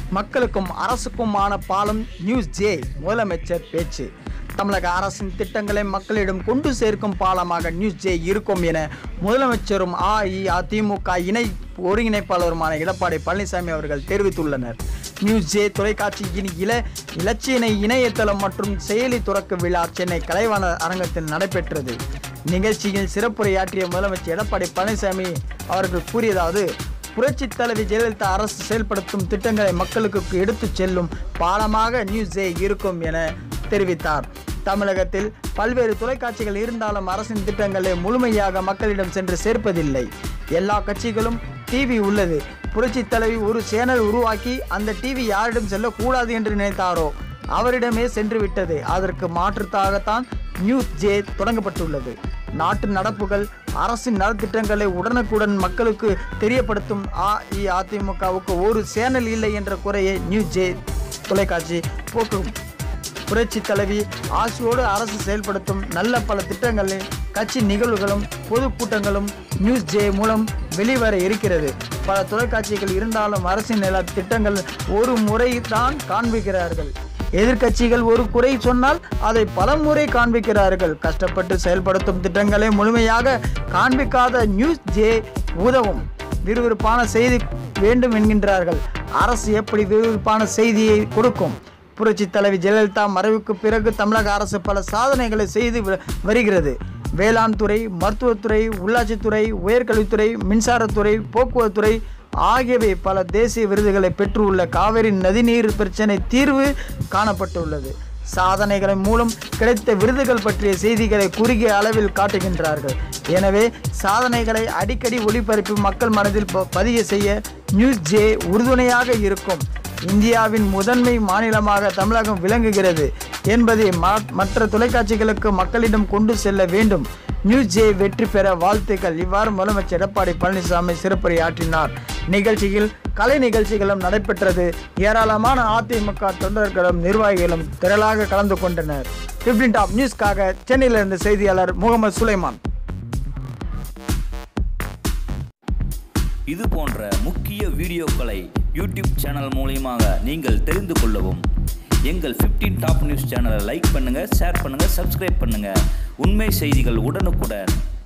மக்களுக்கும் அரசுக்குமான பாலம் news J முதலமைச்சர் பேச்சு தமிழக அரசின் திட்டங்களை மக்களிடம் கொண்டு சேர்க்கும் பாலமாக நியூஸ் ஜே இருக்கும் என முதலமைச்சரும் அஇஅதிமுக இணை ஒருங்கிணைப்பாளருமான எடப்பாடி பழனிசாமி அவர்கள் தெரிவித்துள்ளனர் நியூஸ் ஜே தொலைக்காட்சியின் இல இலச்சினை இணையதளம் மற்றும் செயலி துறக்க விழா சென்னை கலைவாணர் அரங்கத்தில் நடைபெற்றது நிகழ்ச்சியில் சிறப்புரையாற்றிய முதலமைச்சர் எடப்பாடி பழனிசாமி அவர்கள் கூறியதாவது புரட்சித் தலைவி ஜெயலலிதா அரசு செயல்படுத்தும் திட்டங்களை மக்களுக்கு எடுத்துச் செல்லும் பாலமாக நியூஸ் ஜே இருக்கும் என தெரிவித்தார் தமிழகத்தில் பல்வேறு தொலைக்காட்சிகள் இருந்தாலும் அரசின் திட்டங்களை முழுமையாக மக்களிடம் சென்று சேர்ப்பதில்லை எல்லா கட்சிகளும் டிவி உள்ளது புரட்சித் தலைவி ஒரு சேனல் உருவாக்கி அந்த டிவி யாரிடம் செல்லக்கூடாது என்று நினைத்தாரோ அவரிடமே சென்று விட்டது அதற்கு மாற்றுத்தாகத்தான் நியூஸ் ஜே தொடங்கப்பட்டுள்ளது நாட்டு நடப்புகள் அரசின் நலத்திட்டங்களை உடனுக்குடன் மக்களுக்கு தெரியப்படுத்தும் அஇஅதிமுகவுக்கு ஒரு சேனல் இல்லை என்ற குறையை நியூஸ் ஜே தொலைக்காட்சி போக்கும் புரட்சி தலைவி ஆசியோடு அரசு செயல்படுத்தும் நல்ல பல திட்டங்களில் கட்சி நிகழ்வுகளும் பொதுக்கூட்டங்களும் நியூஸ் ஜே மூலம் வெளிவர இருக்கிறது பல தொலைக்காட்சிகள் இருந்தாலும் அரசின் நல திட்டங்கள் ஒரு முறை தான் காண்பிக்கிறார்கள் எதிர்க்கட்சிகள் ஒரு குறை சொன்னால் அதை பல முறை காண்பிக்கிறார்கள் கஷ்டப்பட்டு செயல்படுத்தும் திட்டங்களை முழுமையாக காண்பிக்காத நியூஸ் ஜே உதவும் விறுவிறுப்பான செய்தி வேண்டும் என்கின்றார்கள் அரசு எப்படி விறுவிறுப்பான செய்தியை கொடுக்கும் புரட்சி தலைவி ஜெயலலிதா மறைவுக்கு பிறகு தமிழக அரசு பல சாதனைகளை செய்து வ- வருகிறது வேளாண் துறை மருத்துவத்துறை உள்ளாட்சித்துறை உயர்கல்வித்துறை மின்சாரத்துறை போக்குவரத்துறை ஆகியவை பல தேசிய விருதுகளை பெற்றுள்ள காவிரி நதிநீர் பிரச்சினை தீர்வு காணப்பட்டுள்ளது சாதனைகளின் மூலம் கிடைத்த விருதுகள் பற்றிய செய்திகளை குறுகிய அளவில் காட்டுகின்றார்கள் எனவே சாதனைகளை அடிக்கடி ஒளிபரப்பி மக்கள் மனதில் ப- பதிய செய்ய நியூஸ் ஜே உறுதுணையாக இருக்கும் இந்தியாவின் முதன்மை மாநிலமாக தமிழகம் விளங்குகிறது என்பதை ம- மற்ற தொலைக்காட்சிகளுக்கு மக்களிடம் கொண்டு செல்ல வேண்டும் நியூஸ் ஜே வெற்றி பெற வாழ்த்துக்கள் இவ்வாறு முதலமைச்சர் எடப்பாடி பழனிசாமி சிறப்புரையாற்றினார் நிகழ்ச்சியில் கலை நிகழ்ச்சிகளும் நடைபெற்றது ஏராளமான அதிமுக தொண்டர்களும் நிர்வாகிகளும் திரளாக கலந்து கொண்டனர் பிப்டின் டாப் நியூஸ்க்காக சென்னையிலிருந்து செய்தியாளர் முகமது சுலைமான் இது போன்ற முக்கிய வீடியோக்களை யூடியூப் சேனல் மூலியமாக நீங்கள் தெரிந்து கொள்ளவும் எங்கள் 15 டாப் நியூஸ் சேனலை லைக் பண்ணுங்கள் ஷேர் பண்ணுங்கள் சப்ஸ்கிரைப் பண்ணுங்கள் உண்மை செய்திகள் உடனுக்குடன்